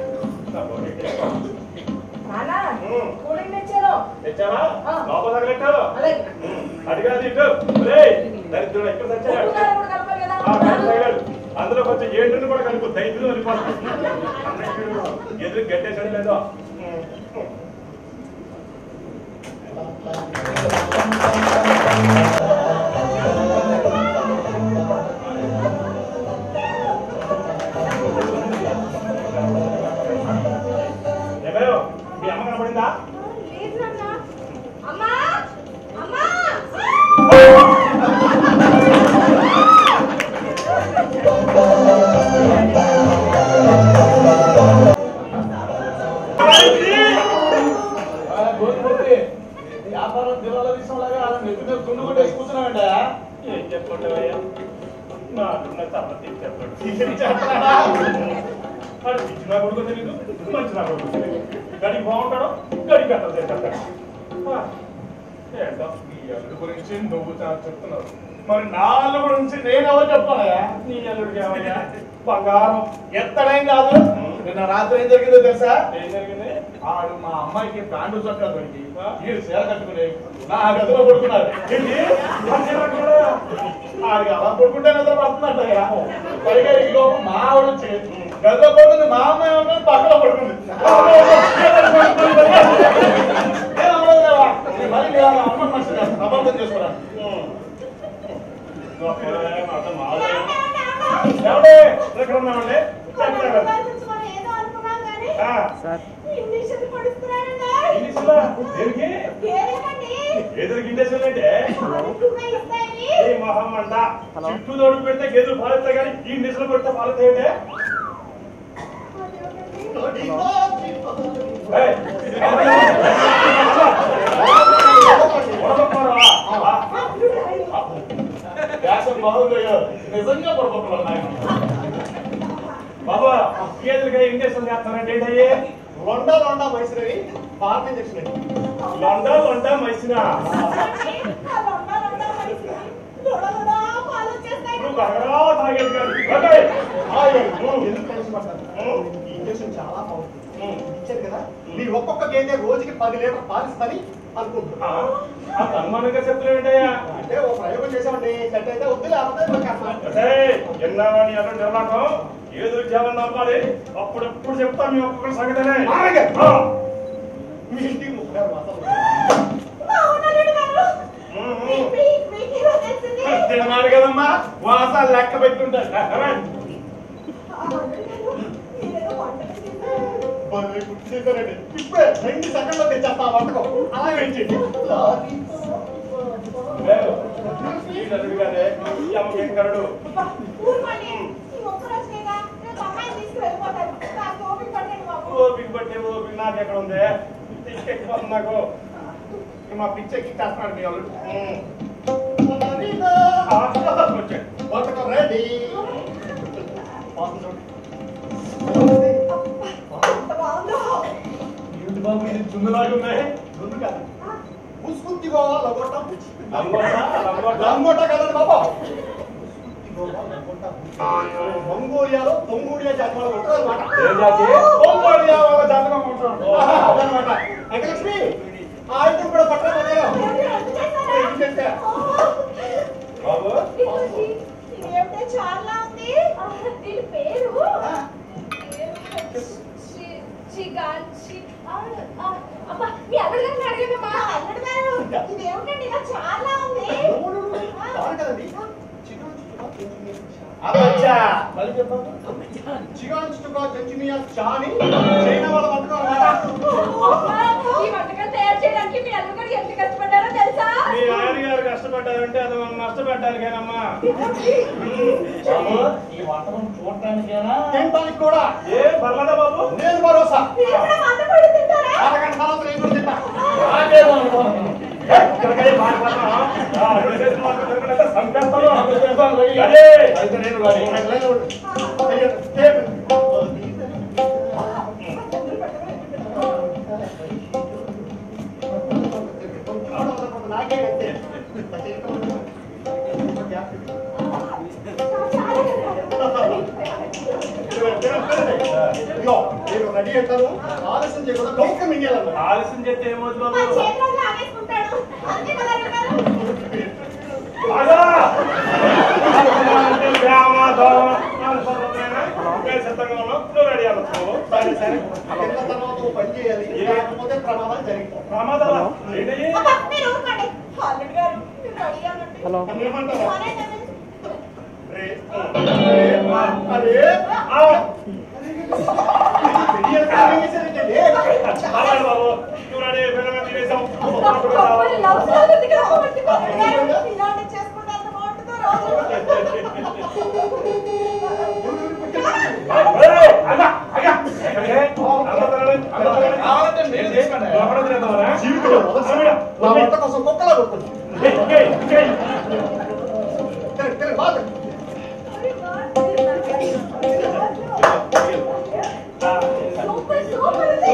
నానా ఉమ్. కూలింగ్ తెచ్చాను తెచ్చావా ఆ. లోపల తగలెట్టు అలాగే అడిగాది ఇటు ఒరేయ్, దరిద్రుడు ఎక్కడ తెచ్చాడు ఉప్పు కారం కూడా కలపాలి కదా ఆ గంట తగిలాడు అందులో కొంచెం ఏంటని కూడా కనుక్కో దైత్యం వెళ్ళిపోతుంది ఎదురు గట్టేసాడు లేదో ఏమేయో మీ అమ్మ కనపడిందా లేదు నాన్న. అమ్మా అమ్మా ఆ, గోరుమూర్తి, వ్యాపారం దివాలా తీసుకోలాగా అలా నెత్తి మీద తుండు కొట్టేసి కూర్చున్నావంటే ఏం చెప్పుకుంటావయ్యా నాకున్న తప్పతి చెప్పాడు వాడు పిచ్చి నా కొడుకు తెలీదు మంచి నా కొడుకు తెలీదు గడికి బాగుంటాడు గడికి అట్లా చేస్తాడు ఏంటో నీ అల్లుడు గురించి నువ్వు చాలా చెప్తున్నావు మరి నా అల్లుడు గురించి నేను ఎవరు చెప్పాలయా నీ అల్లుడికి ఏమయ్యా బంగారం ఎత్తడేం కాదు నిన్న రాత్రి ఏం జరిగిందో తెలుసా ఏం జరిగింది ఆడు మా అమ్మాయికి ప్యాంటు చొక్కా దొరికి వీడు చీర కట్టుకుని నా గదిలో పడుకున్నారు ఏంటి? మంచిగా కూడా. ఆడికి అలా పడుకుంటే నిద్ర పడుతున్నట్టయ్యా పైగా ఈ లోపు మా ఆవిడ వచ్చి గదిలో పడుకుంది మా అమ్మాయి ఉంటుంది పక్కన పడుకుంది ఏం అవ్వలేదేవా? మరి నేను ఆ అమ్మ మనిషి కాదు, అబద్ధం చేసుకోరా గొప్పలే, మాట మాదే. ఏమండి? ఎక్కడ ఉన్నామండి? చెప్పండి. మనం ఏదో అనుకున్నాం కానీ ఆ, సార్ ఇండిషన్ పడుతున్నారండి ఇంగ్లీషులో దేనికి ఏదేనండి ఎదురు గిండేసాలంటే ఎక్కువగా ఇస్తాయి ఈ మొహం అంట హలో. చుట్టూ తోడు పెడితే గెదురు పాలుతాయి కానీ ఈ నిసలు పెడితే పాలుతాయండి ఏయ్, ఉడకపోరా? ఆ, వ్యాసం బాగుందయ్యో నిజంగా పడుకుంటున్నాను నాయన బాబా గేదెలుగా ఇంజక్షన్ చేస్తానంటే ఏంటయ్యే లొండ లొండ మైసూరి పార్టీ ఇంజక్షన్ లొండ లొండ మైసినా నువ్వు గడగడా తాగేది కాదు ఓకే. ఎందుకు టెన్షన్ పడతారు ఈ ఇంజక్షన్ చాలా పవర్ఫుల్ ఇచ్చారు కదా నీ ఒక్కొక్క గేదె రోజుకి పది లీటర్ పాలిస్తుందని ఆ, అనుకుంటున్నా అంత అనుమానంగా చెప్తున్నావు ఏంటయ్యా అంటే ఓ ప్రయోగం చేసామండి సెట్ అయితే వద్దు లేకపోతే మరి కాస్త ఏయ్, ఎన్నావని అన్న నిర్లాటం ఏదో ఉద్యోగం నమ్మాలి అప్పుడప్పుడు చెప్తా మీ ఒక్కొక్కరి సంగతనే అలాగే. ఆ. మీ ఇంటికి ముగ్గురు మాత్రం ఉమ్, ఉమ్. తిన్నాడు కదమ్మా వాసాలు లెక్క పెట్టుంటాయి భలే గుర్తు చేశారండి ఇప్పుడే రెండు సెకండ్లో తెచ్చేస్తా ఆ వంటకం అలా వెయిట్ చేయండి కరడు ఓపిక పట్టే ఓపిక నాకు ఎక్కడ ఉంది ఎక్కిపోతుంది నాకు మా పిచ్చెక్కి చేస్తున్నాడు మీ వాళ్ళు ఉమ్. ఆ, వచ్చాడు. వంటకం రెడీ ఏంటి బాబు ఇది చుందులాగా ఉన్నాయి రెండు కాదు పుష్పుత్తి గోవా లగోటా లంగోటా, లంగోటా. లంగోటా కదండి బాబా మంగోలియాలో తొంగూడియా జాతి వాళ్ళు ఉంటారు అనమాట ఏం జాతి? ఓంగోలియా వాళ్ళ జాతకం ఉంటాడు అదనమాట వెంకటలక్ష్మి ఆ ఐటమ్ కూడా పట్టడం ఏంటంటే బాబు చాలా ఉంది దీని పేరు చి- చిగాన్ చి- ఆ, ఆ, అబ్బా, మీ అల్లుడు గారిని అడగండమ్మా. అల్లుడు గారు, ఇదేమిటండి ఇలా చాలా ఉంది కాదు కదండి అబ్బచ్చా మళ్ళీ చెప్పండి చిగాన్ చుట్టుగా చెంచుమియా చాని చైనా వాళ్ళ వంటకం అనమాట అబ్బా, ఈ వంటకం తయారు చేయడానికి మీ అల్లుడు గారు ఎంత కష్టపడ్డారో తెలుసా మీ ఆయన గారు కష్టపడ్డారంటే అది మనం నష్టపెట్టాలికేనమ్మా బాబు ఈ వంటకం చూడటానికేనా తినడానికి కూడా ఏ పర్లేదా బాబు నేను భరోసా మీరు కూడా మాతో పాటు తింటారా అరగంట తర్వాత నేను కూడా తింటా నాకేమో అనుకోను. ఇక్కడికే పారిపోతాం. ఆ, రెండు చేతులు మాత్రం దొరికినాక సంపేస్తాను. నాకు తెలుసాను, రెడీ. రెడీ. అయితే నేను రెడీ. అయ్యో, టేబుల్. నాకే నేను రెడీ అంటాను ఆలస్యం చేయకుండా గౌకం ఇండియాలన్నా ఆలస్యం చేస్తే ఏమవుతుంది మా బాబు చేతుల్లో ఆగేసుకుంటాడు అంతే కదా అన్నగారు? ఆగా! గ్రామ, దోమ, నాలుగు సంవత్సరాలైనా నేను సిద్ధంగా ఉన్నాను. నువ్వు రెడీ అవ్వచ్చు. సరే, సరే. కింద తర్వాత ఓ పని చేయాలి లేకపోతే ప్రమాదాలు జరుగుతాయి ప్రమాదాలా? ఏంటి? అబ్బా, మీరు ఊరుకోండి. అల్లుడు గారు, మీరు రెడీ అవ్వండి. హలో ఏమంటారా సరే, సరే. రే. అరే ఆ, పెళ్లి కారణం చేశారంటే పర్వాలేదు బాబు. నువ్వు రెడీ అయిపోయినా తినేసాం. కప్పులు లవ్ స్టోరీ ఉంది కదా, పట్టుకోండి గారు. ఇలాంటి చేసుకుంటే ఎంత బాగుంటుందో రోజు. ఏయ్, ఆగా, ఆగా. ఏ, అందరూ తినండి, అందరూ తినండి. కావాలంటే మీరు తీసుకోండి. లోపల తినేద్దామరా? జీవితంలో మొదటిసారిగా నా వంట కోసం కుక్కలా కొడుతుంది ఏయ్, ఏయ్, ఏయ్. తిరగ, తిరగ, బాగా. సూపర్ సూపర్ ఉంది.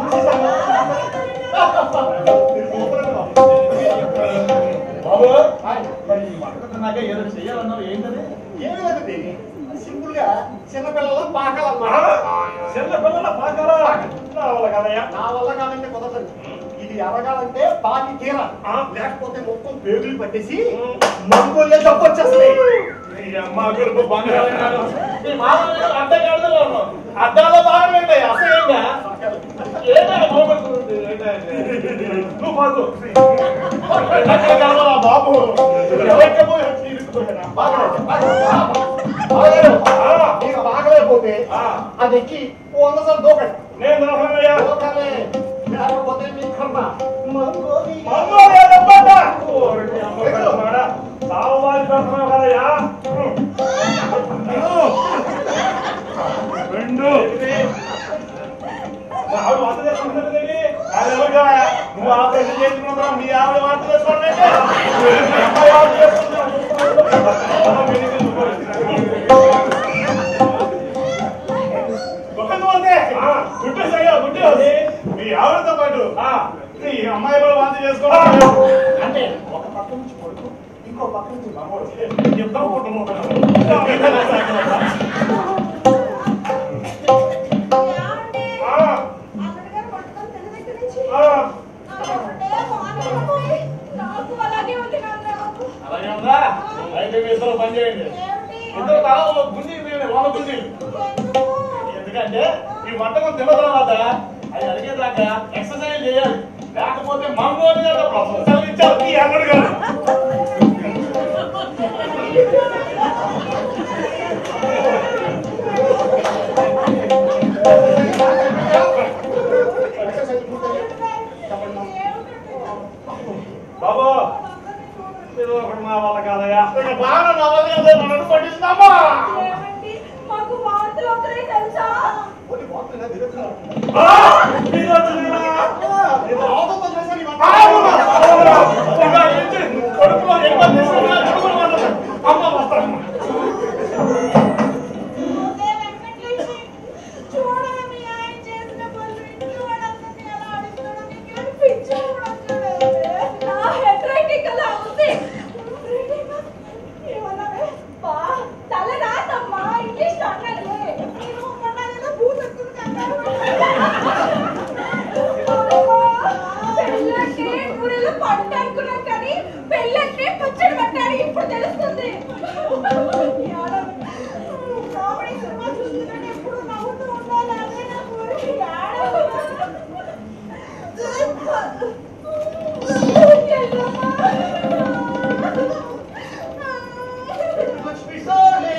బాబు మరి ఈ వంట తిన్నాక ఏదో చెయ్యాలన్నావు ఏంటది ఏమీ లేదండి సింపుల్ గా చిన్నపిల్లల ఆ, పాకాలన్నమాట చిన్న పిల్లల పాకాలా? నా వల్ల కాదయ్యా. నా వల్ల కాదంటే కుదరదు ఇది ఎరగాలంటే పాకి తీర ఆ. లేకపోతే మొత్తం పేగులు పట్టేసి మంగోలియా జబ్బు వచ్చేస్తాయి ఈ అమ్మ గడుపు బంగారం ఈ మామూలు అడ్డగాడిలో ఉన్నావు అడ్డాలో బాగా ఉంటాయి అసహ్యంగా ఏంటో నువ్వు పాకు. బాబు ఎవరికి పోయి వచ్చి ఇరుక్కుపోయారా? నీకు బాగలేకపోతే ఆ. అది ఎక్కి ఓ వంద సార్లు దూకండి నేను దొరకనయ్యా. దూకాలే లేకపోతే మీ కర్మ మంగోలియా. మంగోలియా దెబ్బట. ఓరి అమ్మ కడుపుమాడా. సావువారి పెడుతున్నావు కదయ్యా. రెండు మా ఆవిడ వంట చేసుకుంటున్నది ఏంటి? అది ఎవరికా? నువ్వు ఆపరేషన్ చేసుకున్నావు మీ ఆవిడ వంట చేసుకోండి అంటే. మీ అమ్మాయి వంట చేసుకుంటున్నావు. ఒక్కడు అంతే. ఆ, గుడ్డేసయ్యా, గుడ్డేసి. మీ ఆవిడతో పాటు ఆ, మీ అమ్మాయి కూడా వంట చేసుకోవాలి అంటే ఒక పక్క నుంచి కొడుకు ఇంకో పక్క నుంచి మనవడు ఇద్దరు కుటుంబం ఏమండి? ఆ, అల్లుడు గారు పట్టుకొని తిన్న దగ్గర నుంచి ఆ, నాకంటే మానవుడిపోయి నాకు అలాగే ఉంది నాకు అలాగే ఉందా అయితే మీ ఇద్దరు పని చేయండి ఏమిటి ఇద్దరు తల గుంజీ తీయండి వాళ్ళ గుంజీ ఎందుకు? ఎందుకంటే ఈ వంటకం తిన్న తర్వాత అది అడిగేదాకా ఎక్సర్సైజ్ చేయాలి లేకపోతే మంగోలియా ప్రపంచాలు ఇచ్చారు ఈ అల్లుడు గారు బాబు మీరు ఒకటి నా వల్ల కాదయ్యా ఇక బాగా నవ్వాలి కదా నన్ను పట్టిస్తామా ఏమండి? మాకు వాంతులు వస్తున్నాయి తెలుసా కొన్ని వార్తలు ఇలా తిరుగుతున్నారు. ఆ, మీరు వచ్చిందా? నేను ఆవుతో చేశాను ఈ వంట. అవునా? అవునా? ఇంకా ఏంటి? కడుపులో ఎక్కువ తీసుకున్నా, కడుపులో పడ్డది. అమ్మ వస్తాను. అదే వెంకటలక్ష్మి, చూడవే మీ ఆయన చేసిన పనులు, ఇంట్లో వాళ్ళందరినీ ఎలా అడుగుతాడో నీకు ఏమైనా పిచ్చా కూడా వచ్చాడా? నా head writing అలా ఉంది. Writing ఆ? ఏమన్నావే? బా, తల రాదమ్మా, ఇంగ్లీష్ లో అన్నానులే. నేను మొన్న ఏదో భూత వస్తుంది అన్నారు. పెళ్ళంటే ఊరిలో పంట అనుకున్నాం కానీ పెళ్ళంటే పచ్చడి పట్టాలి ఇప్పుడు తెలుస్తుంది కామెడీ సినిమా చూస్తున్నాను ఎప్పుడు నవ్వుతూ ఉండాలి అదే నా కోరిక లక్ష్మి సాలి.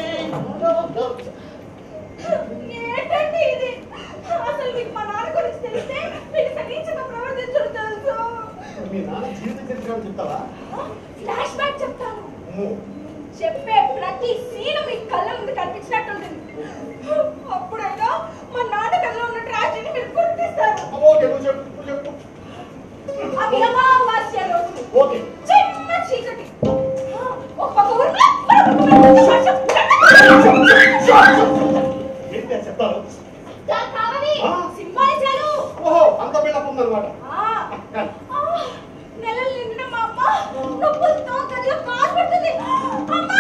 ఏంటండి ఇది అసలు మీకు మా నాన్న గురించి తెలిస్తే మీకు సనీచంగా ప్రవర్తించడం తెలుసు మీ నాన్న జీవిత చరిత్ర చెప్తావా ఫ్లాష్ బ్యాక్ చెప్తాను అమ్మో. చెప్పే ప్రతి సీన్ మీ కళ్ళ ముందు కనిపించినట్టుంటుంది అప్పుడైనా మా నాన్న కళ్ళలో ఉన్న ట్రాజడీని మీరు గుర్తిస్తారు అమ్మో, ఓకే నువ్వు చెప్పు నువ్వు చెప్పు అవి అమావాస్య రోజు ఓకే చిన్న చీకటి ఒక పక్క ఊరిలో, మరొక పక్క వర్షం. ఏంటి అని చెప్తాను దాని కావాలి ఆ? సింహానిజాలు ఓహో అంత బిల్డప్ ఉందన్నమాట ఆ, ఆ, నెలలు నిండిన మా అమ్మ నొప్పులతో గదిలో బాధపడుతుంది అమ్మా!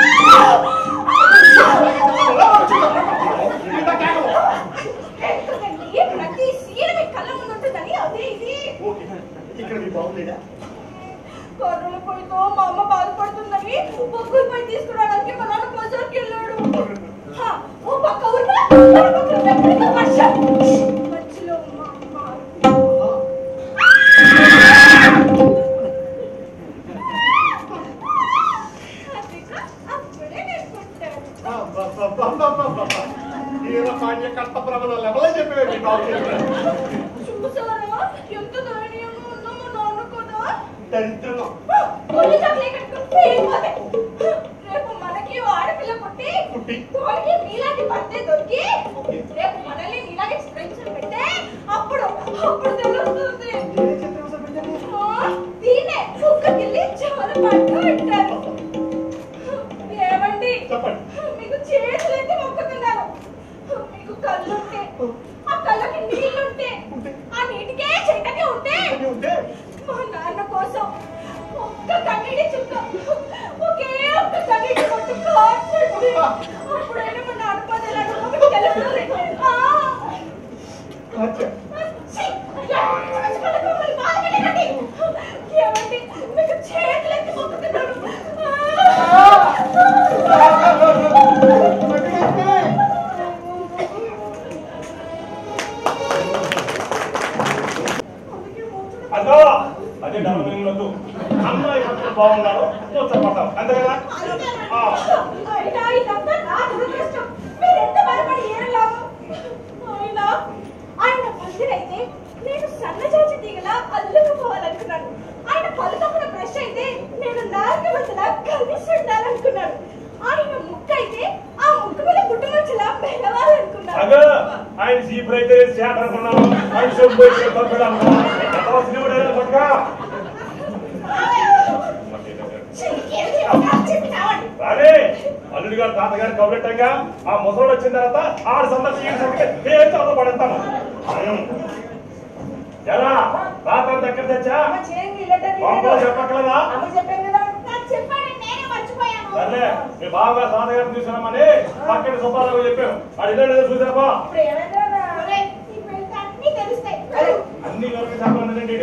ఎందుకండి ఇక్కడ మీ బాగులేదా కర్రల పొయ్యితో మా అమ్మ బాధపడుతుందని బొగ్గుల పొయ్యి తీసుకురావడానికి మా నాన్న బజార్కి వెళ్ళాడు హా, ఓ పక్క ఊరిలో మరో పక్క వెక్కడిగా వర్షం మధ్యలో మా అమ్మ అదిగా అప్పుడే నేర్చుకుంటాడు ఏదో పాండ్య కట్ట ప్రబలాలు ఎవరో చెప్పేవి మీ బాగులేదు చూసారా ఎంత ధైర్యంగా ఉందో మా నాన్న కదా దరిద్రంగా ఒళ్ళు చక్కలే కట్టుకుని పేలిపోతే. రేపు మనకి ఓ ఆడపిల్ల పుట్టి పుట్టి. తోడికి నీలాంటి భర్తే దొరికి రేపు మనల్ని నీలాగే చిత్రించడం పెట్టే అప్పుడు అప్పుడు తెలుస్తుంది ఏ చిత్రం అసలు పెట్టండి ఆ, దీన్నే కుక్కకిల్లి చాలా పట్టు అంటారు ఏమండి చెప్పండి. మీకు చేతులైతే మొక్కుతున్నాను మీకు కళ్ళుంటే ఆ కళ్ళకి నీళ్ళుంటే ఆ నీటికే చైతన్యం ఉంటే అని ఉంటే మా నాన్న కోసం ఒక్క కన్నీటి చుక్క ఒకే ఒక్క కన్నీటి కొట్టు కాల్చండి అప్పుడైనా మా నాన్న పని ఎలా ఉంటుందో తెలుస్తుంది ఆ! అచ్చా. ఛీ! చచ్చిపోతే మమ్మల్ని బాధ పెట్టకండి. ఏమండి మీకు చేతులెత్తి మొక్కుతున్నాను అదో అదే డబుల్ మీనింగ్ వద్దు అమ్మాయి పట్ల బాగున్నాడు కూర్చోపడతాం అంతే కదా ఆ. అయినా ఇదంతా నా దురదృష్టం. మీరెంత భయపడి ఏం లాభం? అయినా ఆయన పందిరైతే నేను సన్నజాజి తీగలా అల్లుకుపోవాలనుకున్నాను ఆయన పలుకప్పుడు బ్రష్ అయితే నేను నాగవతలా కలిసి ఉండాలనుకున్నాను ఆయన ముక్క అయితే ఆ ముక్కు మీద పుట్టుమచ్చలా మెలవాలనుకున్నాను అగ ఆయన జీపులు అయితే చేట అనుకున్నాం ఆయన సొమ్ము అయితే తొక్కడు అనుకున్నాం ఎంత సినిమా డైలాగ్ పట్టుగా ఛీ, ఏంటి అలా చెప్పినావండి? రాలే అల్లుడి గారు తాతగారు కబురెట్టంగా ఆ ముసలోడు వచ్చిన తర్వాత ఆడు సందర్శి ఈడు సందర్శి ఏం చదువు పడేస్తాను ఎలా తాత దగ్గర తెచ్చా అమ్మ చేయండి లెటర్ పంపలు చెప్పక్కలేదా అమ్మ చెప్పాను కదా నాకు చెప్పాడని నేనే మర్చిపోయాను సర్లే మీ బాగా తాతగారిని చూసామని పక్కన సుబ్బారావు చెప్పాం అది ఇదే చూసావా ఇప్పుడు ఏమైందా ఒరేయ్, నీకు వెళ్తే అన్నీ తెలుస్తాయి అన్ని వరకు చెప్పాలండి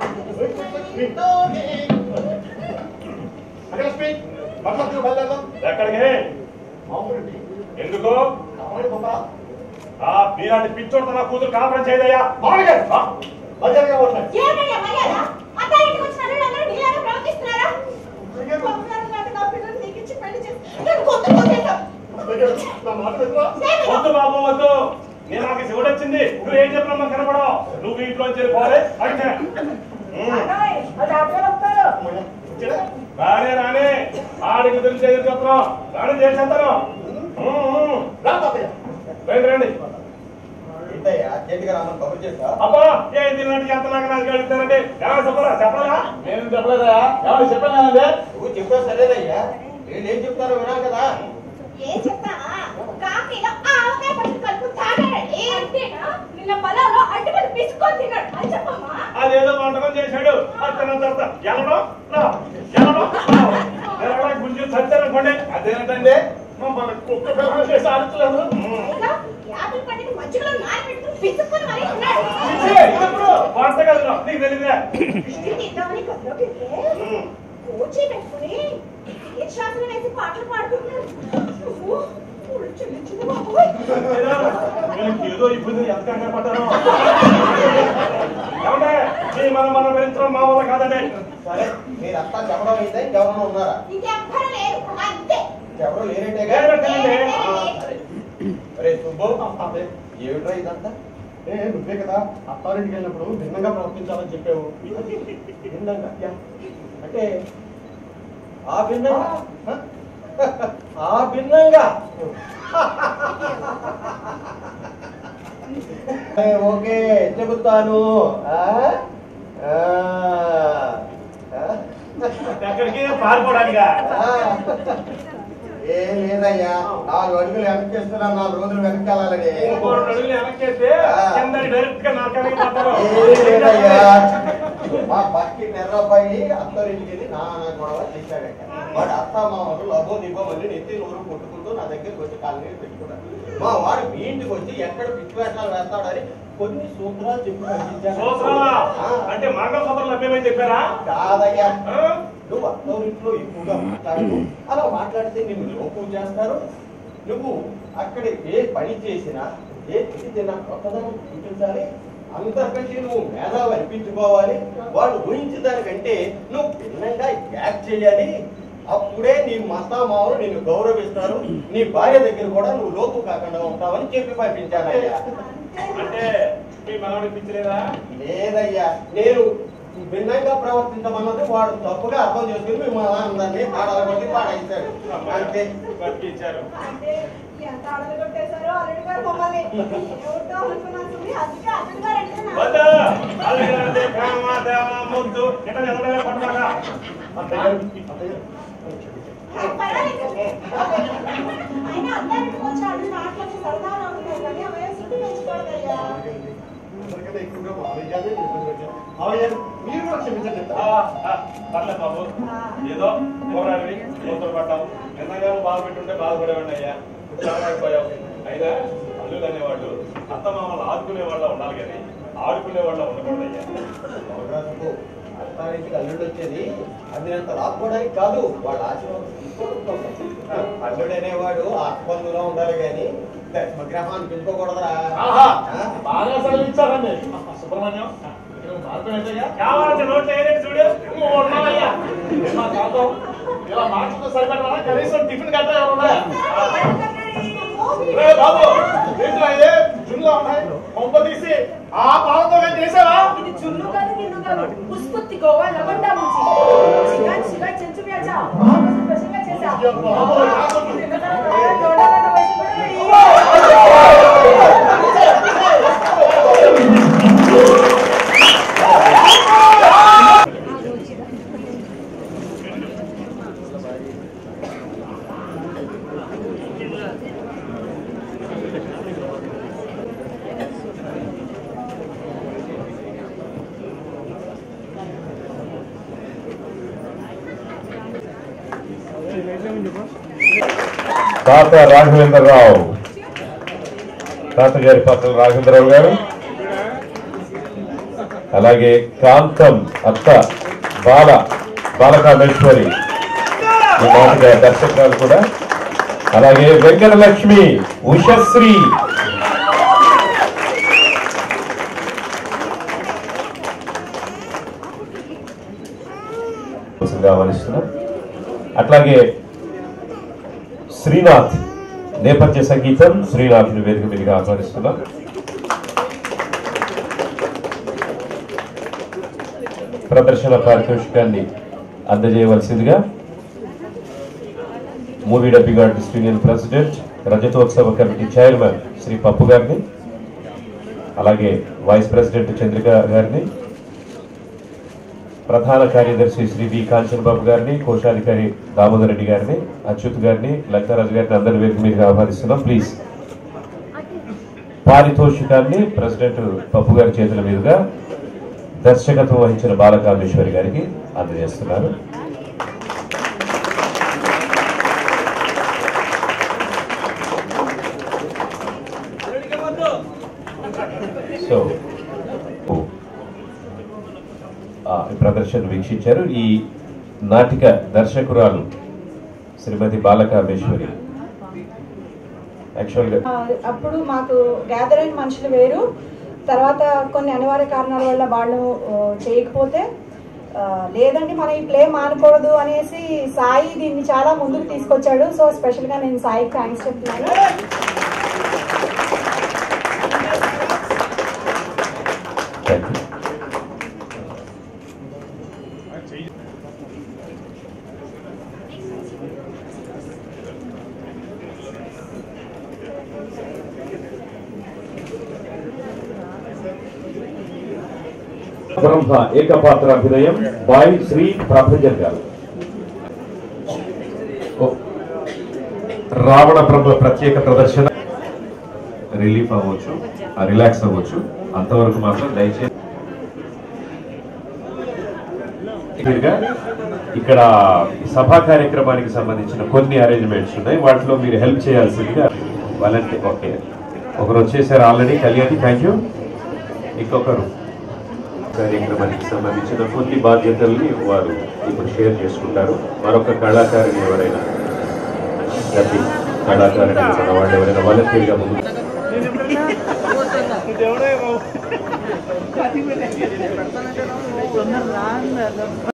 అగలక్ష్మి బట్టలు బయలుదేరదాం ఎక్కడికి అవునండి ఎందుకు కావాలి బాబా ఆ మీలాంటి పిచ్చోడితో నా కూతురు కాపురం చేయదయ్యా మామూలుగా బయలుదేరగా పోతున్నాయి ఏమయ్యా మర్యాద అత్తారింటికి వచ్చిన అల్లుళ్ళందరూ నీలాగా ప్రవర్తిస్తున్నారా అలాగే. బంగారం లాంటి నా పిల్లల్ని నీకు ఇచ్చి పెళ్లి చేసి నేను కొత్త కొట్టేద్దాం. నా మాట వినరా? సేవలు. వద్దు బాబు వద్దు నేను నాకు శివుడు వచ్చింది నువ్వు ఏం చెప్పినా కనపడవు నువ్వు ఇంట్లో వెళ్ళిపోవాలి అంటే ఉమ్. అన్నయ్య అది అప్పుడే వస్తారు అమ్మయ్య, వచ్చాడా? రానే రానే ఆడికి తెలిసి ఎదురు చెప్తున్నాం రాని చేసేస్తాను ఉమ్, ఉమ్. రా తాతయ్య. రండి రండి ఏంటయ్యా చేతికి రామని కబుర్ చేస్తా అబ్బా ఏం తిన్నట్టు ఎంత నాకు నాకు అడుగుతారండి ఎవరు చెప్పరా చెప్పరా నేను చెప్పలేదా ఎవరు చెప్పానండి నువ్వు చెప్పా సరేనయ్యా వీళ్ళు ఏం చెప్తారో వినాలి కదా ఏం చెప్తావా కాఫీలో ఆవకాయ పట్టు కలుపు తాగాడండి అంతేనా నిన్న పొలంలో అడ్డుపడి పిసుకొని తిన్నాడు అని చెప్పమ్మా అదేదో వంటకం చేశాడు అది తిన్న తర్వాత ఎలడం రా ఎలడం ఎలడం గుంజి చచ్చారనుకోండి అదేంటండి మన కుక్క పిల్లలు చేసి ఆడుతులేదు అయినా యాపిల్ పండుని మధ్యలో నానబెట్టుకుని పిసుకొని మరీ ఉన్నాడు వంట కదా నీకు తెలియదే దిష్టి తీద్దామని గదిలోకి వెళ్తే కోచి పెట్టుకుని ఈర్షాసనం వేసి పాటలు పాడుకుంటున్నాడు నువ్వు ఊళ్ళు చెల్లించింది బాబోయ్ వీళ్ళకి ఏదో ఇబ్బంది ఎంత కంగారు పడ్డాను ఏమంటే మీ మనం మనం పెంచడం మా వల్ల కాదండి సరే మీరు అంతా చెప్పడం అయితే ఇంకెవరన్నా ఉన్నారా ఇంకెవ్వరు లేరు అంతే ఎవరో లేరేంటే లేరంటేనండి. అరే సుబ్బు ఏమిట్రా ఇదంతా ఏ నువ్వే కదా అత్తారింటికి వెళ్ళినప్పుడు భిన్నంగా ప్రవర్తించాలని చెప్పావు భిన్నంగా అంటే ఆ భిన్నంగా హ? ఆ భిన్నంగా ఏ, ఓకే చెబుతాను ఆ? ఆ. ఆ? ఎక్కడికి పారిపోవడానికా ఆ. ఏం లేదయ్యా నాలుగు అడుగులు వెనక్కిస్తున్నా నాలుగు రోజులు వెనకాలని ఇంకో రెండు అడుగులు వెనక్కేస్తే కింద డైరెక్ట్ గా నరకానికి పోతారు ఏం లేదయ్యా మా పక్కి నెర్రబ్బాయి అత్తరింటికి వెళ్ళి నాన్న గొడవ చేశాడట వాడు అత్త మామలు లబో దిబ్బో మళ్ళీ నెత్తి నూరు కొట్టుకుంటూ నా దగ్గరికి వచ్చి కాలనీ పెట్టుకున్నాడు మా వాడు మీ ఇంటికి వచ్చి ఎక్కడ పిచ్చి వేషాలు వేస్తాడని కొన్ని సూత్రాలు చెప్పి పంపించాను. సూత్రాలా ఆ, అంటే మంగళసూత్రం లభ్యమని చెప్పారా కాదయ్యా ఆ? నువ్వు అత్తోరింట్లో ఎక్కువగా మాట్లాడు అలా మాట్లాడితే నిన్ను లోపం చేస్తారు నువ్వు అక్కడ ఏ పని చేసినా ఏ తిండి తిన్నా కొత్తదనం చూపించాలి అందరికంటే నువ్వు మేధావి అనిపించుకోవాలి వాళ్ళు ఊహించిన దానికంటే నువ్వు భిన్నంగా యాక్ట్ చేయాలి అప్పుడే నీ మస్తామావులు నిన్ను గౌరవిస్తారు నీ భార్య దగ్గర కూడా నువ్వు లోపు కాకుండా ఉంటావని చెప్పి పంపించానయ్యా అంటే మీ మనవడికి పిచ్చలేదా లేదయ్యా నేను భిన్నంగా ప్రవర్తించమన్నది వాడు తప్పుగా అర్థం చేసుకుని మిమ్మల్ని అందరినీ పాడాలి కొట్టి పాడేశాడు అంతే పంపించారు అంటే ఎంత అడలు కొట్టేశారో అల్లుడు గారు మమ్మల్ని ఏమిటో అనుకున్నాను అందుకే అల్లుడు గారు అంటే నాకు- వద్దా? అల్లుడంటే ప్రేమ, దేవ, ముద్దు ఇట్లా ఎదురుగా పట్టుకోగా. అత్తయ్య గారు, అత్తయ్య గారు, పర్వాలేదు. అయినా అత్తారింటికి వచ్చి అల్లుడు నాట్లకి సరదాగా ఉంటుంది కానీ ఆ వయసు పెంచుకోవద్దయ్యా అందరికన్నా ఎక్కువగా మావయ్య గారే ఇబ్బంది పెట్టారు. మావయ్య గారు, మీరు కూడా క్షమించండి ఆ, ఆ, పర్లేదు బాబు ఏదో పోరాడి కూతురు పడ్డావు నిన్నగా బాధ పెట్టుంటే బాధపడేవాడిని అయ్యా చాలా అయిపోయావు అయినా అల్లుడు అనేవాళ్ళు అత్త మామలు ఆదుకునే వాళ్ళ ఉండాలి కానీ ఆడుకునే వాళ్ళ ఉండకూడదు అయ్యా అవకాశపు అత్తారింటికి అల్లుడు వచ్చేది అందినంత లాక్కోవడానికి కాదు వాళ్ళ ఆశీర్వాదం తీసుకోవడం కోసం అల్లుడు అనేవాడు ఆత్మబంధులో ఉండాలి కానీ దశమగ్రహాన్ని పెంచుకోకూడదురా ఆహా ఆ? బాగా సెలవిచ్చారండి సుబ్రహ్మణ్యం ఇక్కడ మార్పు ఏంటయ్యా కావాలంటే నోట్లో ఏదైతే చూడు నువ్వు ఉన్నావయ్యా మా తాతం ఇలా మాటలతో సరిపెట్టరా కనీసం టిఫిన్ గట్రా ఏమైనా ఉన్నాయా రే బాబు ఏంట్రా ఇదే జున్నులా ఉన్నాయి కొంప తీసి ఆ పాలతో నేను చేసావా ఇది చున్ను కాదు గిన్ను కాదు పుష్పత్తి గోవా లవండా ముంచి చికెన్ చికెన్ చెంచు వ్యాచా బాగా స్పెషల్గా చేసా దొండలాగా వేసి కూడా రెడీ. తాత రాఘవేంద్రరావు తాతగారి పత్రం రాఘవేంద్రరావు గారు అలాగే కాంతం అత్త బాల బాలకామేశ్వరి ఈ నాటక దర్శకురాలు కూడా అలాగే వెంకటలక్ష్మి ఉషశ్రీ ఆహ్వానిస్తున్నాం అట్లాగే శ్రీనాథ్ నేపథ్య సంగీతం శ్రీనాథ్ వేదిక మీదుగా ఆహ్వానిస్తున్నాం ప్రదర్శన పారితోషికాన్ని అందజేయవలసిందిగా movie dubbing artist union president రజతోత్సవ కమిటీ చైర్మన్ శ్రీ పప్పు గారిని అలాగే వైస్ ప్రెసిడెంట్ చంద్రిక గారిని ప్రధాన కార్యదర్శి శ్రీ వి కాంచన్ బాబు గారిని కోశాధికారి దామోదర్ రెడ్డి గారిని అచ్యుత్ గారిని లక్ష్మరాజు గారిని అందరి వేదిక మీదుగా ఆహ్వానిస్తున్నాం ప్లీజ్ పారితోషికాన్ని ప్రెసిడెంట్ పప్పు గారి చేతుల మీదుగా దర్శకత్వం వహించిన బాలకామేశ్వరి గారికి అందజేస్తున్నారు సో ఆ, ఈ ప్రదర్శన వీక్షించారు ఈ నాటిక దర్శకురాలు శ్రీమతి బాలకామేశ్వరి యాక్చువల్గా ఆ, అప్పుడు మాకు గ్యాదర్ అయిన మనుషులు వేరు తర్వాత కొన్ని అనివార్య కారణాల వల్ల వాళ్ళు ఆ, చేయకపోతే ఆ, లేదండి మనం ఈ ప్లే మానకూడదు అనేసి సాయి దీన్ని చాలా ముందుకు తీసుకొచ్చాడు సో స్పెషల్గా నేను సాయికి థ్యాంక్స్ చెప్తున్నాను థ్యాంక్ యూ బ్రహ్మ ఏకపాత్ర అభినయం బాయ్ శ్రీ ప్రభంజన్ గారు ఓ. రావణ బ్రహ్మ ప్రత్యేక ప్రదర్శన రిలీఫ్ అవ్వచ్చు రిలాక్స్ అవ్వచ్చు అంతవరకు మాత్రం దయచేసి క్లియర్గా ఇక్కడ సభా కార్యక్రమానికి సంబంధించిన కొన్ని అరేంజ్మెంట్స్ ఉన్నాయి వాటిలో మీరు హెల్ప్ చేయాల్సిందిగా వాలంటీ ఓకే ఒకరు వచ్చేసారు ఆల్రెడీ కళ్యాణి థ్యాంక్ యూ ఇంకొకరు కార్యక్రమానికి సంబంధించిన పూర్తి బాధ్యతల్ని వారు ఇప్పుడు షేర్ చేసుకుంటారు మరొక కళాకారిణి ఎవరైనా గతి కళాకారిణి మన వాళ్ళు ఎవరైనా వాలంటీర్గా ముందు తొందర రా